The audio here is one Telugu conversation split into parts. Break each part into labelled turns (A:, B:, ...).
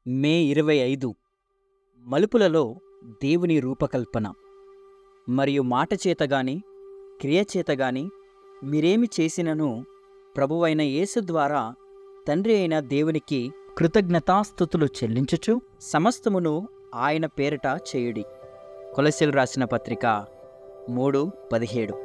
A: మే ఇరవై ఐదు మలుపులలో దేవుని రూపకల్పన మరియు మాట చేత గాని క్రియ చేత గాని మీరేమి చేసినను ప్రభువైన యేసు ద్వారా తండ్రి అయిన దేవునికి కృతజ్ఞతాస్థుతులు చెల్లించుచు సమస్తమును ఆయన పేరిట చేయుడి కొలసెలు రాసిన పత్రిక మూడు పదిహేడు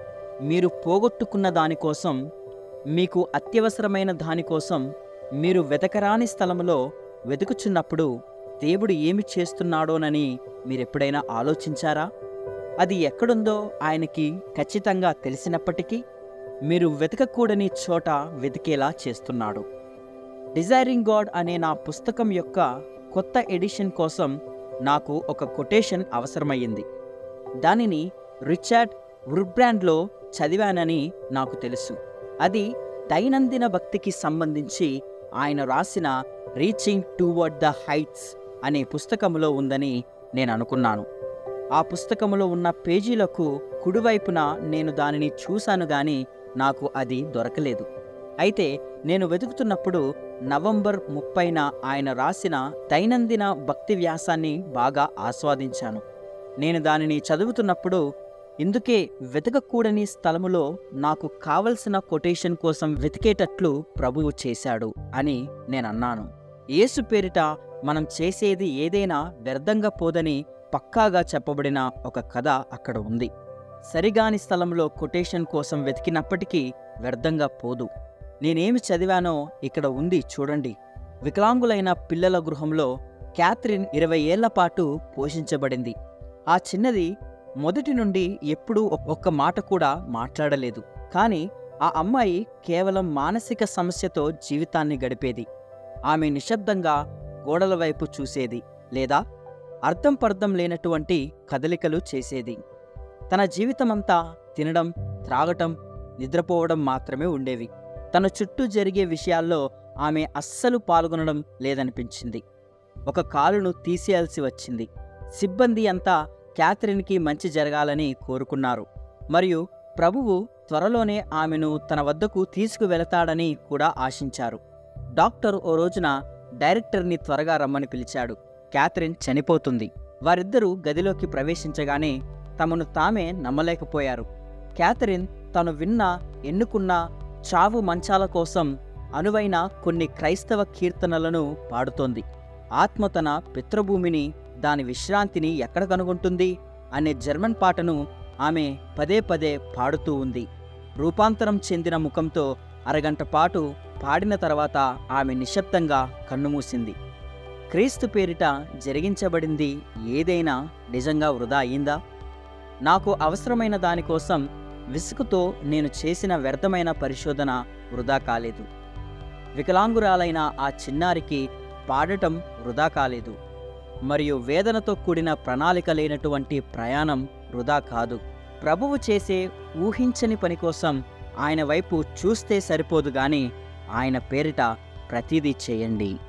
A: మీరు పోగొట్టుకున్న దానికోసం మీకు అత్యవసరమైన దానికోసం మీరు వెతకరాని స్థలములో వెతుకుచున్నప్పుడు దేవుడు ఏమి చేస్తున్నాడోనని మీరెప్పుడైనా ఆలోచించారా అది ఎక్కడుందో ఆయనకి ఖచ్చితంగా తెలిసినప్పటికీ మీరు వెతకకూడని చోట వెతికేలా చేస్తున్నాడు డిజైరింగ్ గాడ్ అనే నా పుస్తకం యొక్క కొత్త ఎడిషన్ కోసం నాకు ఒక కొటేషన్ అవసరమయ్యింది దానిని రిచర్డ్ వుర్బ్రాండ్లో చదివానని నాకు తెలుసు అది దైనందిన భక్తికి సంబంధించి ఆయన రాసిన రీచింగ్ టువర్డ్ ద హైట్స్ అనే పుస్తకములో ఉందని నేను అనుకున్నాను ఆ పుస్తకములో ఉన్న పేజీలకు కుడివైపున నేను దానిని చూశాను గాని నాకు అది దొరకలేదు అయితే నేను వెతుకుతున్నప్పుడు నవంబర్ ముప్పైన ఆయన రాసిన దైనందిన భక్తి వ్యాసాన్ని బాగా ఆస్వాదించాను నేను దానిని చదువుతున్నప్పుడు ఇందుకే వెతకకూడని స్థలములో నాకు కావలసిన కొటేషన్ కోసం వెతికేటట్లు ప్రభువు చేశాడు అని నేనన్నాను యేసు పేరిట మనం చేసేది ఏదైనా వ్యర్థంగా పోదని పక్కాగా చెప్పబడిన ఒక కథ అక్కడ ఉంది సరిగాని స్థలంలో కొటేషన్ కోసం వెతికినప్పటికీ వ్యర్థంగా పోదు నేనేమి చదివానో ఇక్కడ ఉంది చూడండి వికలాంగులైన పిల్లల గృహంలో క్యాథరిన్ ఇరవై ఏళ్ల పాటు పోషించబడింది ఆ చిన్నది మొదటి నుండి ఎప్పుడూ ఒక్క మాట కూడా మాట్లాడలేదు కానీ ఆ అమ్మాయి కేవలం మానసిక సమస్యతో జీవితాన్ని గడిపేది ఆమె నిశ్శబ్దంగా గోడల వైపు చూసేది లేదా అర్థం పర్థం లేనటువంటి కదలికలు చేసేది తన జీవితమంతా తినడం త్రాగటం నిద్రపోవడం మాత్రమే ఉండేవి తన చుట్టూ జరిగే విషయాల్లో ఆమె అస్సలు పాల్గొనడం లేదనిపించింది ఒక కాలును తీసేయాల్సి వచ్చింది సిబ్బంది అంతా క్యాథరిన్కి మంచి జరగాలని కోరుకున్నారు మరియు ప్రభువు త్వరలోనే ఆమెను తన వద్దకు తీసుకువెళతాడని కూడా ఆశించారు డాక్టర్ ఓ రోజున డైరెక్టర్ని త్వరగా రమ్మని పిలిచాడు క్యాథరిన్ చనిపోతుంది వారిద్దరూ గదిలోకి ప్రవేశించగానే తమను తామే నమ్మలేకపోయారు క్యాథరిన్ తను విన్న ఎన్నుకున్న చావు మంచాల కోసం అనువైన కొన్ని క్రైస్తవ కీర్తనలను పాడుతోంది ఆత్మ తన పితృభూమిని దాని విశ్రాంతిని ఎక్కడ కనుగొంటుంది అనే జర్మన్ పాటను ఆమె పదే పదే పాడుతూ ఉంది రూపాంతరం చెందిన ముఖంతో అరగంట పాటు పాడిన తర్వాత ఆమె నిశ్శబ్దంగా కన్నుమూసింది క్రీస్తు పేరిట జరిగించబడింది ఏదైనా నిజంగా వృధా అయిందా నాకు అవసరమైన దానికోసం విసుగుతో నేను చేసిన వ్యర్థమైన పరిశోధన వృధా కాలేదు వికలాంగురాలైన ఆ చిన్నారికి పాడటం వృధా కాలేదు మరియు వేదనతో కూడిన ప్రణాళిక లేనటువంటి ప్రయాణం వృధా కాదు ప్రభువు చేసే ఊహించని పని కోసం ఆయన వైపు చూస్తే సరిపోదు గాని ఆయన పేరిట ప్రతిదీ చేయండి